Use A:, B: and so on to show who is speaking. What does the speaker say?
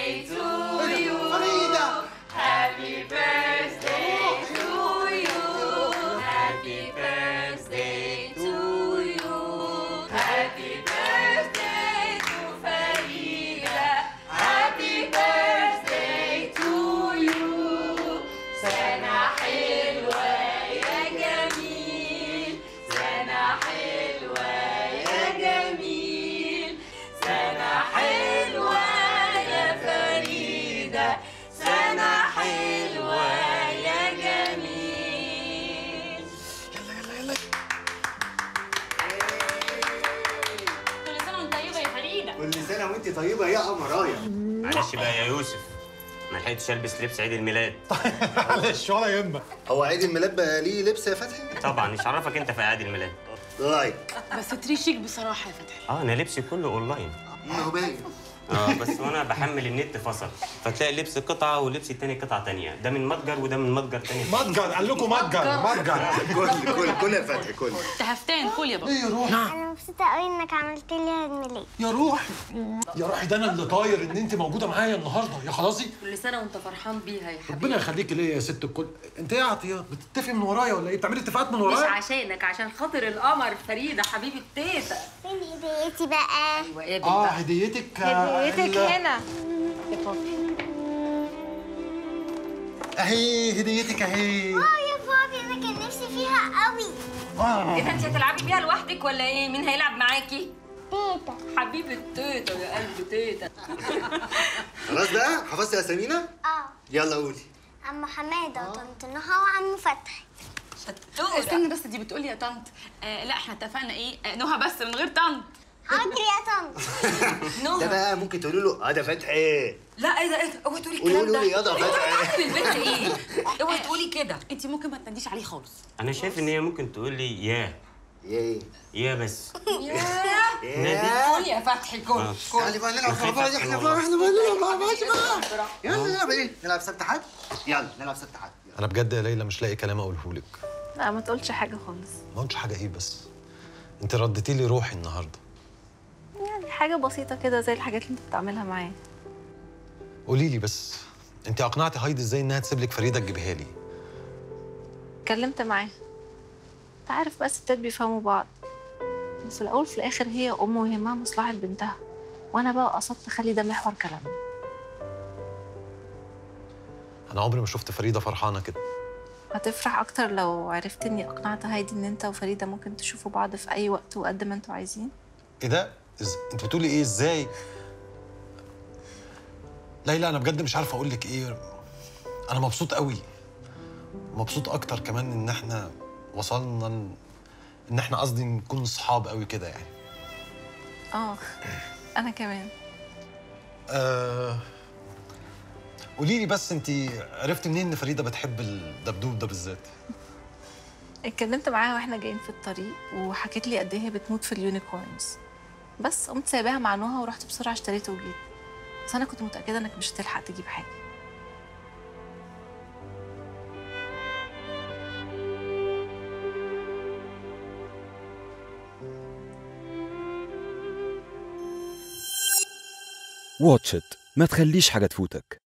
A: to you.
B: فريدة
A: Happy birthday to you. Happy birthday to you. Happy birthday to Farida. Happy birthday to you. سنة حلوة يا جميل سنة حلوة يا جميل سنة حلوة يا فريدة سنة حلوة يا جميل كل سنة وانت طيبة يا فريدة
B: كل سنة وانت طيبة يا قمرايا
C: معلش بقى يا يوسف ما لحقتش البس لبس عيد الميلاد
D: معلش ولا يهمك
B: هو عيد الميلاد بقى ليه لبس يا فتحي؟
C: طبعا مش عرفك انت في عيد الميلاد
B: لايك
A: بس تريشيك بصراحة يا فتحي
C: اه انا لبسي كله اونلاين
B: ما هو باين
C: اه بس وانا بحمل النت فصل فتلاقي لبس قطعه ولبس التاني قطعه تانية ده من متجر وده من متجر تاني
D: متجر قال لكم متجر متجر
B: كل كل كل يا فتحي كل
A: تهفتان كل يا بابا
D: ايه يا روحي
E: انا مبسوطه قوي انك عملت لي عيد ميلاد
D: يا روحي يا روحي ده انا اللي طاير ان انت موجوده معايا النهارده يا خلاصي
A: كل سنة وانت فرحان بيها يا حبيبي
D: ربنا يخليكي ليا يا ست الكل انت ايه يا عطيه بتتفقي من ورايا ولا ايه بتعملي اتفاقات من
A: مش
D: ورايا
A: عشانك عشان خاطر القمر فريدة حبيبة تيتا
E: فين هديتي بقى
A: ايوه قابل
D: اه
A: بقى
D: هديتك آه،
F: هديتك
D: ال-
F: هنا
D: اهي هديتك اهي
E: اه يا بابي انا كان نفسي فيها قوي
D: اه
A: ايه ده انت هتلعبي بيها لوحدك ولا ايه؟ مين هيلعب معاكي؟
E: تيتا
A: حبيبة تيتا يا قلب تيتا
B: خلاص بقى حفظت اسامينا؟
E: اه
B: يلا قولي
E: عم حماده وطنط نهى وعم فتحي
A: شطورة
F: استنى بس دي بتقولي يا طنط آه لا احنا اتفقنا ايه آه نهى بس من غير طنط
E: حاضر يا طنط
B: ده
A: نهى
B: بقى ممكن تقولوا له اه ده فتحي
A: لا ايه ده ايه ده اوعي تقولي
B: قولي
A: الكلام ده
B: قولي يا ده فتحي
A: البنت ايه؟ اوعي تقولي كده
F: انت ممكن ما تناديش عليه خالص
C: انا شايف ان هي ممكن تقول لي يا
B: ايه
C: يا بس
A: ياه
B: ياه
A: كل يا فتحي كل
C: آه.
A: كل
B: تعالي بقى نلعب مع
C: خايف
B: بعض
C: أحسن
B: احنا
C: والله.
B: بقى احنا بقى نلعب مع بعض بقى يلا نلعب ايه؟ نلعب سبت حد؟ يلا نلعب سبت حد يلا.
D: انا بجد يا ليلى مش لاقي كلام اقوله لك
F: لا ما تقولش حاجه خالص
D: ما قلتش حاجه ايه بس انت رديتي لي روحي النهارده
F: يعني حاجه بسيطه كده زي الحاجات اللي انت بتعملها معايا
D: قولي لي بس انت اقنعتي هايدي ازاي انها تسيب لك فريده تجيبها لي
F: اتكلمت معاه انت عارف بقى الستات بيفهموا بعض بس في الاول في الاخر هي ام ويهمها مصلحه بنتها وانا بقى قصدت اخلي ده محور كلامنا
D: انا عمري ما شفت فريده فرحانه كده
F: هتفرح اكتر لو عرفت اني اقنعت هايدي ان انت وفريده ممكن تشوفوا بعض في اي وقت وقد ما انتوا عايزين
D: ايه ده إز... انت بتقولي ايه ازاي ليلى انا بجد مش عارف اقول لك ايه انا مبسوط قوي مبسوط اكتر كمان ان احنا وصلنا ان, إن احنا قصدي نكون صحاب قوي كده يعني
F: اه انا كمان
D: آه... قولي لي بس انت عرفتي منين ان فريده بتحب الدبدوب ده بالذات
F: اتكلمت معاها واحنا جايين في الطريق وحكيت لي قد ايه هي بتموت في اليونيكورنز بس قمت سايباها مع نهى ورحت بسرعه اشتريته وجيت بس انا كنت متاكده انك مش هتلحق تجيب حاجه
G: واتش إت ما تخليش حاجة تفوتك